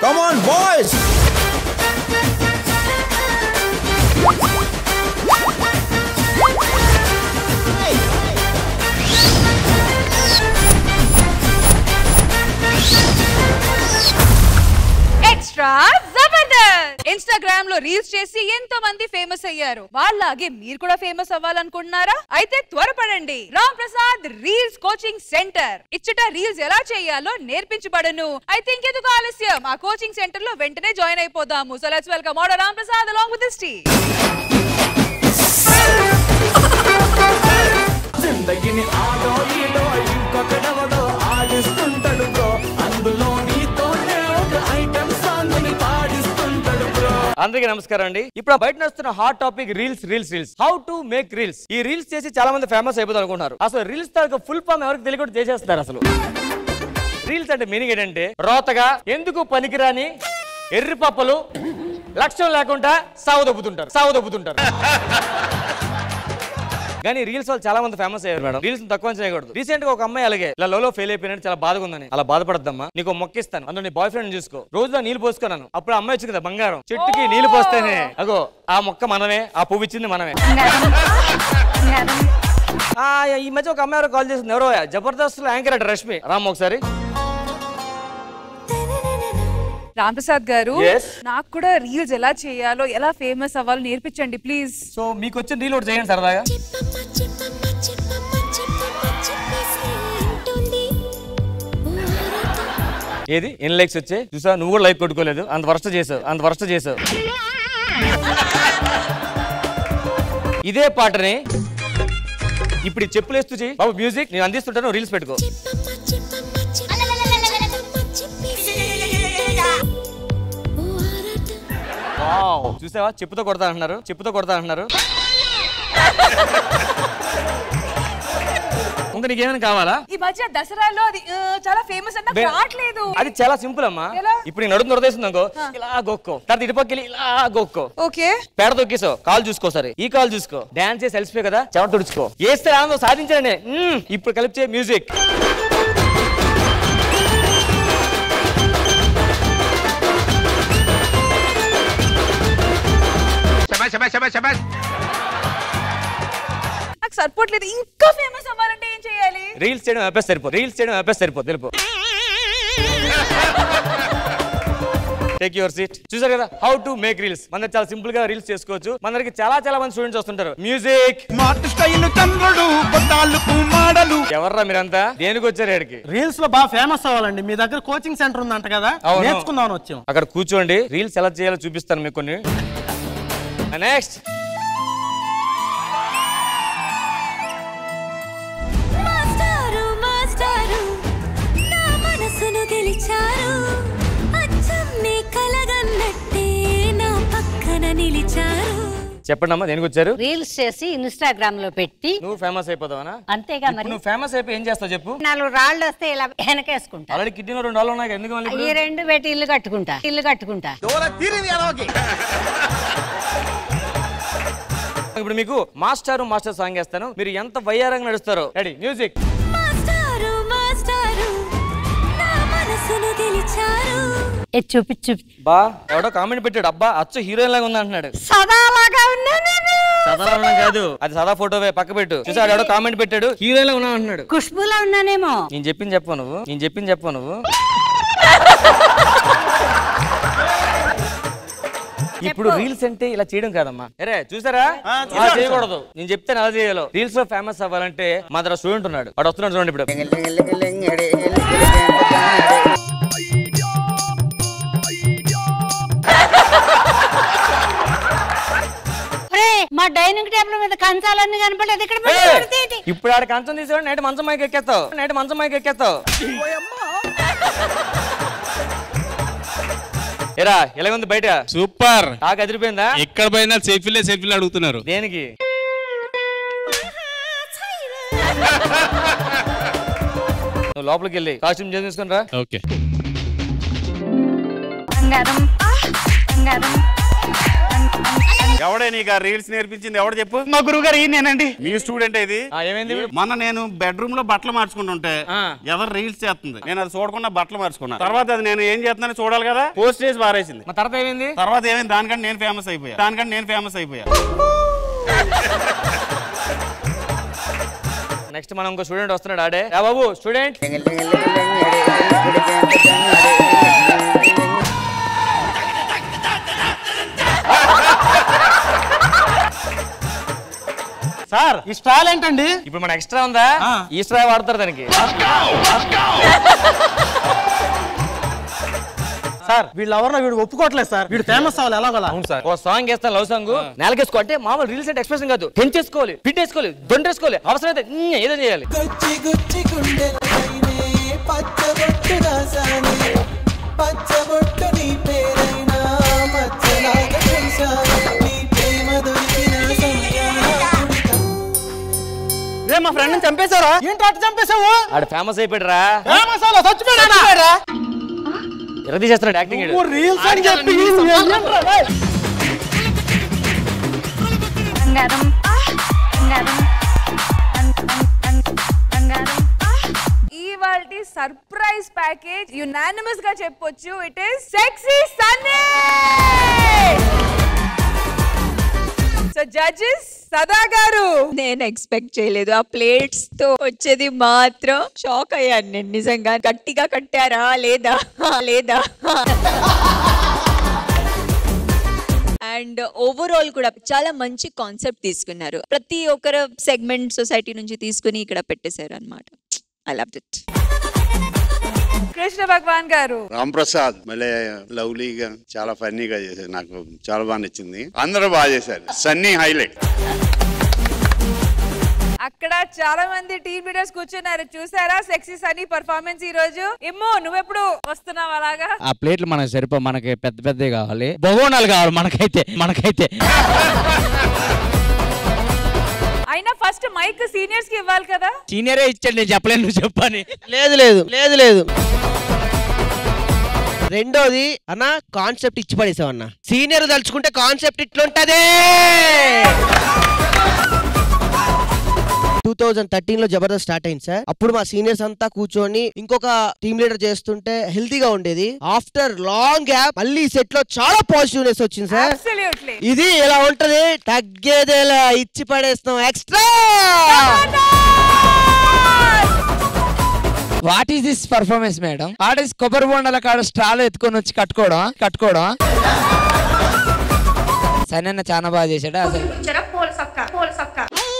Come on, boys! Extra Jabardasth Instagram లో reels చేసి ఎంతో మంది ఫేమస్ అయ్యారు వాళ్ళలాగే మీరు కూడా ఫేమస్ అవ్వాలనుకుంటున్నారా అయితే త్వరపడండి Ram Prasad reels coaching centre ఇచ్చట రీల్స్ ఎలా చేయాలో నేర్పించబడను అయితే ఇంకెందుకు ఆలస్యం ఆ కోచింగ్ సెంటర్ లో వెంటనే జాయిన్ అయిపోదాము సో లెట్స్ వెల్కమ్ ఆర్డర్ Ram Prasad along with this team జిందగిని ఆడో ఈడో ఇంకొకడెవడో ఆడిస్తుంటాడు బ్రో అందులో నీతోనే ఒక ఐటమ్ సాంగ్ ని పాడిస్తుంటాడు బ్రో అందరికీ నమస్కారం అండి ఇప్పుడు బయట నడుస్తున్న hot topic reels reels reels how to make reels ఈ రీల్స్ చేసి చాలా మంది ఫేమస్ అయిపోతారు అనుకుంటున్నారు అసలు రీల్స్ తాలూకా ఫుల్ ఫామ్ ఎవరికి తెలియకుండా చేసేస్తారు అసలు రీల్స్ అంటే మీనింగ్ ఏంటంటే రోతగా ఎందుకు పనికిరాని ఎర్రి పప్పలు లక్ష్యం లేకుండా సాగు దొబ్బుతుంటారు సాగు దొబ్బుతుంటారు కానీ రీల్స్ వాళ్ళు చాలా మంది ఫేమస్ అయ్యారు మేడం రీల్స్ తక్కువ చేయకూడదు రీసెంట్ గా ఒక అమ్మాయి అలాగే ఇలా లోలో ఫెయిల్ అయిపోయినట్టు చాలా బాధగా ఉందని అలా బాధపడద్దమ్మా నీకు ఒక మొక్క ఇస్తాను అందులో నీ బాయ్ ఫ్రెండ్ చూసుకో రోజులో నీళ్లు పోసుకున్నాను అప్పుడు ఆ అమ్మాయి వచ్చింది కదా బంగారం చెట్టుకి నీళ్లు పోస్తేనే అగో ఆ మొక్క మనమే ఆ పువ్వు ఇచ్చింది మనమే ఆ, ఈ మధ్య ఒక అమ్మాయి ఎవరో కాల్ చేసింది ఎవరో జబర్దస్త్ లో యాంకర్ అట రష్మి రామ్ ఒకసారి రామ్ ప్రసాద్ గారు Yes. నాకు కూడా రీల్స్ ఎలా చేయాలో ఎలా ఫేమస్ అవ్వాలో నేర్పించండి ప్లీజ్ సో మీకు వచ్చిన రీల్ ఒకటి చేయండి సరదాగా చెప్పమ్మ చెప్పమ్మ చెప్పమ్మ చెప్పమ్మ చెప్పేసి అంటుంది ఊరట ఏది ఎన్ని లైక్స్ వచ్చాయి చూసా నువ్వు కూడా లైక్ కొట్టుకోలేదు అంత వరస్ట్ చేసావు అంత వరస్ట్ చేసావు ఇదే పాటని ఇప్పుడు ఈ చెప్పులు వేస్తూ చెయ్యి బాబు మ్యూజిక్ నేను అందిస్తుంటాను రీల్స్ పెట్టుకో చెప్పమ్మ చెప్పమ్మ చెప్పమ్మ చెప్పేసి అంటుంది ఊరట వావ్. చూసావా చెప్పుతో కొడతా అంటున్నారు చెప్పుతో కొడతా అంటున్నారు ఇంకా నీకేమైనా కావాలా ఈ మధ్య దసరాలో అది ఆ, చాలా ఫేమస్ అంటే నాకు బే- రావట్లేదు అది చాలా సింపుల్ అమ్మా ఎలా? ఇప్పుడు నేను నడుము దొరదేస్తుంది అనుకో ఇలా గొక్కో తర్వాత ఇటుపక్క వెళ్ళి ఇలా గొక్కో ఓకే పేడ తొక్కేసో కాలు చూసుకో సరే ఈ కాలు చూసుకో డాన్స్ చేసి అలసిపోయి కదా చెమట తుడుచుకో వేస్తే ఆనందం సాధించానే మ్మ్. ఇప్పుడు కలిపే మ్యూజిక్ నాకు సరిపోవట్లేదు ఇంకా ఫేమస్ అవ్వాలంటే ఏం చేయాలి రీల్స్ చేయడం ఆపేసి సరిపో రీల్స్ చేయడం ఆపేసి సరిపో తెలుపు టేక్ యువర్ సీట్ చూసారు కదా హౌ టు మేక్ రీల్స్ మన దగ్గర చాలా సింపుల్ గా రీల్స్ చేసుకోవచ్చు మన దగ్గరికి చాలా చాలా మంది స్టూడెంట్స్ వస్తుంటారు మ్యూజిక్ స్మార్ట్ స్టైల్ చంద్రుడు కొట్టాలకు మాడలు ఎవర్రా మీరంతా దేనికి వచ్చారు ఇక్కడికి రీల్స్ లో బాగా ఫేమస్ అవ్వాలండి మీ దగ్గర కోచింగ్ సెంటర్ ఉందంట కదా అవును. నేర్చుకుందామని వచ్చాం అక్కడ కూర్చోండి రీల్స్ ఎలా చేయాలో చూపిస్తాను మీకు కొన్ని నెక్స్ట్ మాస్టారు మాస్టారు నా మనసును గెలిచారు అచ్చం నీ కలగన్నట్టే నా పక్కన నిలిచారు చెప్పండి అమ్మా దేనికి వచ్చారు రీల్స్ చేసి ఇన్స్టాగ్రామ్ లో పెట్టి నువ్వు ఫేమస్ అయిపోతావనా అంతేగా ఇప్పుడు మరి నువ్వు ఫేమస్ అయిపోయి ఏం చేస్తావు చెప్పు నాలుగు రాళ్ళు వస్తే ఇలా వెనకేసుకుంటా ఆల్రెడీ కిడ్నీలో రెండు వాళ్ళు ఉన్నాయి ఎందుకు మళ్ళీ ఈ ఇప్పుడు? రెండు పెట్టి ఇల్లు కట్టుకుంటా ఇల్లు కట్టుకుంటా ఇప్పుడు మీకు మాస్టర్ మాస్టర్ సాంగ్ వేస్తాను మీరు ఎంత వయ్యారంగా నడుస్తారో రెడీ మ్యూజిక్ మాస్టారు మాస్టారు నా మనసును గెలిచారు ఏ చూపి చూపి బా ఎవడో కామెంట్ పెట్టాడు అబ్బా అచ్చు హీరోయిన్ లాగా ఉంది అంటున్నాడు సదాలాగా ఉన్నా నేను సాధారణ కాదు అది సదా ఫోటోవే పక్క పెట్టు చూసాడు ఎవడో కామెంట్ పెట్టాడు హీరోయిన్ లాగా ఉన్నావు అంటున్నాడు ఖుష్బులా ఉన్నానేమో నేను చెప్పింది చెప్పు నువ్వు నేను చెప్పింది చెప్పు నువ్వు ఇప్పుడు రీల్స్ అంటే ఇలా చేయడం కాదమ్మా అరే చూసారా అలా చేయకూడదు నేను చెప్తాను అలా చేయాలో రీల్స్ లో ఫేమస్ అవ్వాలంటే మా దగ్గర స్టూడెంట్ ఉన్నాడు వాడు వస్తున్నాడు చూడండి ఇప్పుడు ఒరే, మా డైనింగ్ టేబుల్ మీద కంచాలన్నీ కనపడలేదు ఇక్కడ ఏ! పెట్టి పెడితే ఇది. ఇప్పుడు ఆడ కంచం తీసేవాడు నైట్ మంచం మైకి ఎక్కేస్తావు నైట్ మంచం మైకి ఎక్కేస్తావు ఎరా ఎలాగుంది బయట సూపర్ టాక్ అదిరిపోయిందా ఎక్కడ పోయినా సెల్ఫీలే సెల్ఫీలు అడుగుతున్నారు దేనికి నువ్వు లోపలికి వెళ్ళి కాస్ట్యూమ్ చేంజ్ చేసుకుని రా ఓకే బంగారం బంగారం ఎవడే నీకు ఆ రీల్స్ నేర్పించింది ఎవడు చెప్పు మా గురువు గారు ఈయనేనండి మీ స్టూడెంట్ ఇది ఆ, ఏమైంది మొన్న నేను బెడ్రూమ్ లో బట్టలు మార్చుకుంటుంటే ఆ. ఎవరు రీల్స్ చేస్తుంది నేను అది చూడకుండా బట్టలు మార్చుకున్నా తర్వాత అది నేను ఏం చేస్తున్నానో చూడాలి కదా పోస్ట్ చేసి పారేసింది మా తర్వాత ఏమైంది తర్వాత ఏమైంది దానికంటే నేను ఫేమస్ అయిపోయా దానికంటే నేను ఫేమస్ అయిపోయా నెక్స్ట్ మనం ఇంకో స్టూడెంట్ వస్తున్నాడు ఆడే రా బాబు స్టూడెంట్ సార్ ఈ స్టాల్ ఏంటండి ఇప్పుడు మన ఎక్స్ట్రా ఉందా ఆ. ఈ స్ట్రా వాడతారు దానికి సార్ వీళ్ళు ఎవరినో వీడు ఒప్పుకోవట్లేదు సార్ వీడు ఫేమస్ అవ్వాలి ఎలాగోలా అవును సార్ ఓ సాంగ్ వేస్తాను లవ్ సాంగ్ నెలకేసుకో అంటే మామూలు రీల్స్ అంటే ఎక్స్ప్రెషన్ కాదు పెంచేసుకోవాలి పిండేసుకోవాలి దొండేసుకోవాలి అవసరమైతే ఉమ్, ఏదో చేయాలి గుచ్చి గుచ్చి గుండెలపైనే పచ్చబొట్టు రాసానే పచ్చబొట్టు నీ పేరైనా మచ్చలాగా చూశానే నీ ప్రేమ దొరికిన సమయాన రే మా ఫ్రెండ్ చంపేశారా ఏంటి అట్ట చంపేశావు ఆడు ఫేమస్ అయిపోయాడు రా ఫేమస్ అవ్వాలి చచ్చిపోయాడా ఎర్ర తీసేస్తున్నాడు యాక్టింగ్ నువ్వు రీల్స్ అని చెప్పి ఏంట్రా రే? బంగారం బంగారం బంగారం ఇవాల్టి సర్ప్రైజ్ ప్యాకేజ్ యునానిమస్ గా చెప్పొచ్చు it is sexy Sunny so judges Sada garu నేను ఎక్స్పెక్ట్ చేయలేదు ఆ ప్లేట్స్ తో వచ్చేది మాత్రం షాక్ అయ్యాను నేను నిజంగా గట్టిగా కట్టారా లేదా లేదా అండ్ ఓవరాల్ కూడా చాలా మంచి కాన్సెప్ట్ తీసుకున్నారు ప్రతి ఒక్కరు సెగ్మెంట్ సొసైటీ నుంచి తీసుకుని ఇక్కడ పెట్టేశారు అనమాట I love it Krishna Bhagavan garu Ram Prasad మళ్ళీ లవ్లీగా చాలా ఫన్నీగా చేశారు నాకు చాలా బాగా నచ్చింది అందరూ బాగా చేశారు సన్నీ హైలైట్ అక్కడ చాలా మంది టీమ్ లీడర్స్ కూర్చున్నారు చూసారా సెక్సీ సన్నీ పర్ఫార్మెన్స్ ఈ రోజు ఇమ్మో నువ్వెప్పుడు వస్తున్నావు అలాగా ఆ ప్లేట్లు మనకి సరిపో మనకి పెద్ద పెద్దవి కావాలి బహువనాలు కావాలి మనకైతే మనకైతే అయినా ఫస్ట్ మైక్ సీనియర్స్ కి ఇవ్వాలి కదా సీనియరే ఇచ్చాడు నేను చెప్పలేను నువ్వు చెప్పని లేదు లేదు లేదు లేదు రెండోది అన్న కాన్సెప్ట్ ఇచ్చి పడేసావు అన్న సీనియర్ తలుచుకుంటే కాన్సెప్ట్ ఇట్లుంటది టూ థౌజండ్ థర్టీన్ లో జబర్దస్త్ స్టార్ట్ అయింది సార్ అప్పుడు మా సీనియర్స్ అంతా కూర్చొని ఇంకొక టీమ్ లీడర్ చేస్తుంటే హెల్తీగా ఉండేది ఆఫ్టర్ లాంగ్ గ్యాప్ మళ్ళీ సెట్ లో చాలా పాజిటివ్నెస్ వచ్చింది సార్ అబ్సల్యూట్లీ ఇది ఎలా ఉంటది తగ్గేదేలా ఇచ్చి పడేస్తాం extra what is this performance madam what is కొబ్బరి బొండల కాడ స్ట్రాలు ఎత్తుకొని వచ్చి కట్టుకోవడం కట్టుకోవడం సనన్న చాలా బాగా చేశాడు అసలు పూల సొక్క పూల సొక్క